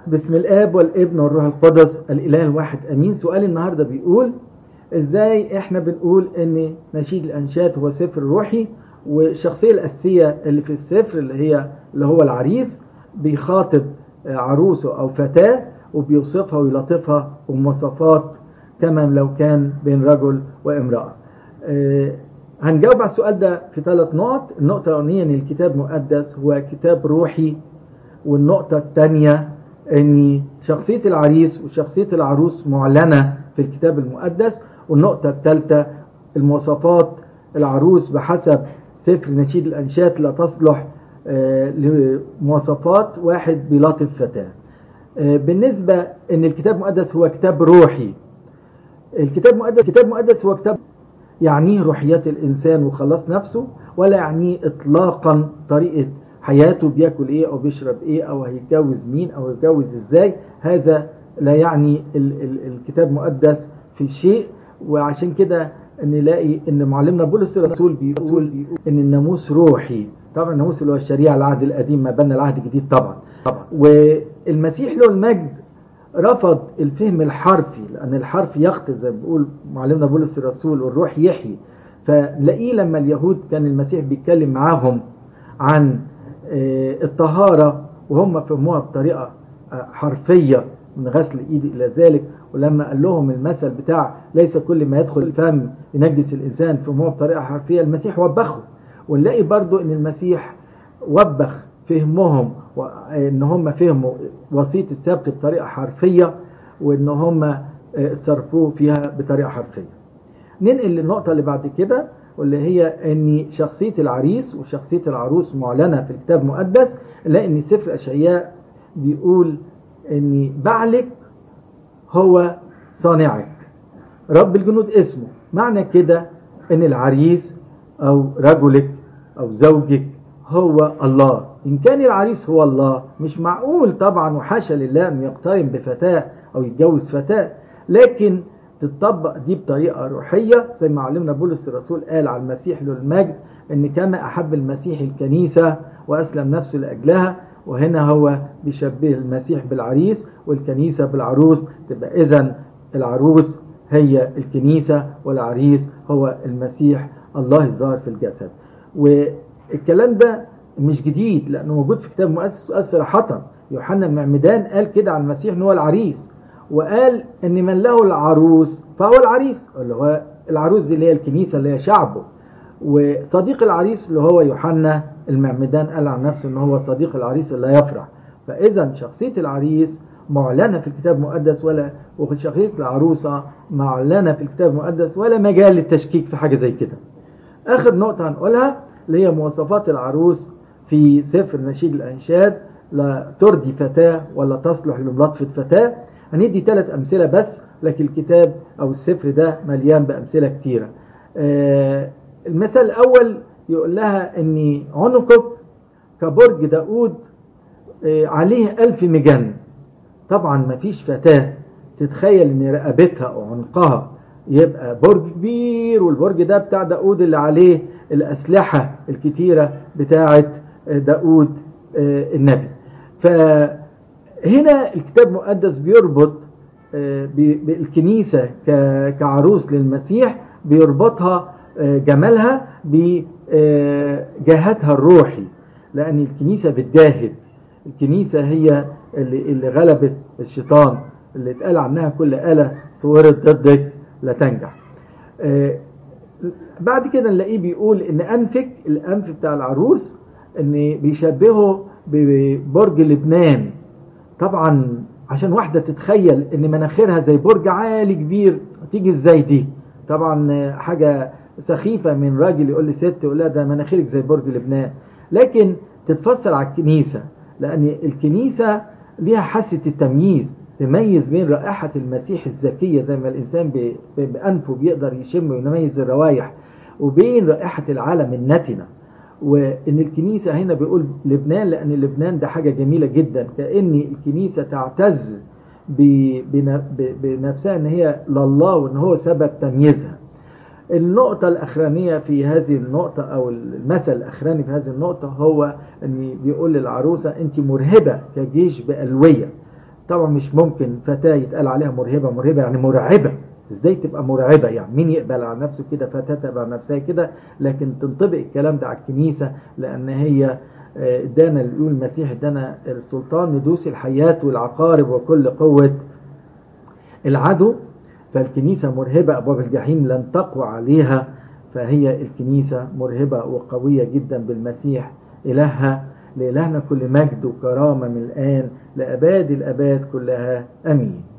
بسم الاب والابن والروح القدس الاله الواحد امين سؤال النهارده بيقول ازاي احنا بنقول ان نشيد الانشاد هو سفر روحي والشخصيه الاساسيه اللي في السفر اللي هي اللي هو العريس بيخاطب عروسه او فتاه وبيوصفها ويلطفها بمواصفات كما لو كان بين رجل وامراه آه، هنجاوب على السؤال ده في ثلاث نقط النقطه الاولانيه ان الكتاب المقدس هو كتاب روحي والنقطه الثانيه ان شخصيه العريس وشخصيه العروس معلنه في الكتاب المقدس والنقطه الثالثه المواصفات العروس بحسب سفر نشيد الانشاد لا تصلح آه، لمواصفات واحد بيلاطف فتاه آه، بالنسبه ان الكتاب المقدس هو كتاب روحي الكتاب المقدس الكتاب المقدس هو كتاب يعنيه روحيات الانسان وخلاص نفسه ولا يعنيه اطلاقا طريقه حياته بياكل ايه او بيشرب ايه او هيتجوز مين او هيتجوز ازاي هذا لا يعني ال ال الكتاب المقدس في شيء وعشان كده نلاقي ان معلمنا بولس الرسول بيقول ان الناموس روحي طبعا الناموس اللي هو الشريعه العهد القديم ما بين العهد الجديد طبعا والمسيح له المجد رفض الفهم الحرفي لان الحرف يخطئ زي ما بيقول معلمنا بولس الرسول والروح يحيي فلاقيه لما اليهود كان المسيح بيتكلم معاهم عن آه، الطهاره وهم فهموها بطريقه آه، حرفيه من غسل الايد الى ذلك ولما قال لهم المثل بتاع ليس كل ما يدخل الفم ينجس الانسان فهموها بطريقه حرفيه المسيح وبخه ونلاقي برضو ان المسيح وبخ فهمهم وان هم فهموا وصيه السبت بطريقه حرفيه وان هم آه، صرفوه فيها بطريقه حرفيه. ننقل للنقطه اللي بعد كده واللي هي ان شخصيه العريس وشخصيه العروس معلنه في الكتاب المقدس نلاقي ان سفر اشعياء بيقول ان بعلك هو صانعك رب الجنود اسمه معنى كده ان العريس او رجلك او زوجك هو الله ان كان العريس هو الله مش معقول طبعا وحاشا لله ان يقترن بفتاه او يتجوز فتاه لكن تطبق دي بطريقه روحيه زي ما علمنا بولس الرسول قال على المسيح له المجد ان كما احب المسيح الكنيسه واسلم نفسه لاجلها وهنا هو بيشبه المسيح بالعريس والكنيسه بالعروس تبقى اذا العروس هي الكنيسه والعريس هو المسيح الله الظاهر في الجسد والكلام ده مش جديد لانه موجود في كتاب مؤسس صراحه يوحنا المعمدان قال كده عن المسيح ان هو العريس وقال ان من له العروس فهو العريس اللي هو العروس دي اللي هي الكنيسه اللي هي شعبه وصديق العريس اللي هو يوحنا المعمدان قال عن نفسه ان هو صديق العريس اللي يفرح فاذا شخصيه العريس معلنه في الكتاب المقدس ولا وشخصيه العروسه معلنه في الكتاب المقدس ولا مجال للتشكيك في حاجه زي كده اخر نقطه هنقولها اللي هي مواصفات العروس في سفر نشيد الانشاد لا ترضي فتاه ولا تصلح لملاطفه فتاه هندي ثلاث امثله بس لكن الكتاب او السفر ده مليان بامثله كتيره آه المثل الاول يقول لها ان عنقك كبرج داود آه عليه ألف مجن طبعا ما فيش فتاة تتخيل ان رقبتها او عنقها يبقى برج كبير والبرج ده بتاع داود اللي عليه الأسلحة الكتيرة بتاعة داود آه النبي فهنا الكتاب المقدس بيربط آه بالكنيسة كعروس للمسيح بيربطها آه جمالها بجهاتها الروحي لأن الكنيسة بتجاهد الكنيسة هي اللي, اللي غلبت الشيطان اللي اتقال عنها كل آلة صورت ضدك لا تنجح بعد كده نلاقيه بيقول ان انفك الانف بتاع العروس ان بيشبهه ببرج لبنان طبعا عشان واحده تتخيل ان مناخيرها زي برج عالي كبير تيجي ازاي دي طبعا حاجه سخيفه من راجل يقول لي ست يقول لها ده مناخيرك زي برج لبنان لكن تتفسر على الكنيسه لان الكنيسه ليها حاسه التمييز تميز بين رائحة المسيح الزكية زي ما الإنسان بأنفه بيقدر يشم ويميز الروائح وبين رائحة العالم النتنة وإن الكنيسة هنا بيقول لبنان لأن لبنان ده حاجة جميلة جدا كأن الكنيسة تعتز بنفسها إن هي لله وإن هو سبب تمييزها النقطة الأخرانية في هذه النقطة أو المثل الأخراني في هذه النقطة هو أن بيقول للعروسة أنت مرهبة كجيش بألوية طبعا مش ممكن فتاة يتقال عليها مرهبة مرهبة يعني مرعبة ازاي تبقى مرعبة يعني مين يقبل على نفسه كده فتاة تبقى على نفسها كده لكن تنطبق الكلام ده على الكنيسة لان هي ادانا اللي يقول المسيح ادانا السلطان ندوس الحياة والعقارب وكل قوة العدو فالكنيسة مرهبة أبواب الجحيم لن تقوى عليها فهي الكنيسة مرهبة وقوية جدا بالمسيح إلهها لإلهنا كل مجد وكرامة من الآن لأباد الأباد كلها أمين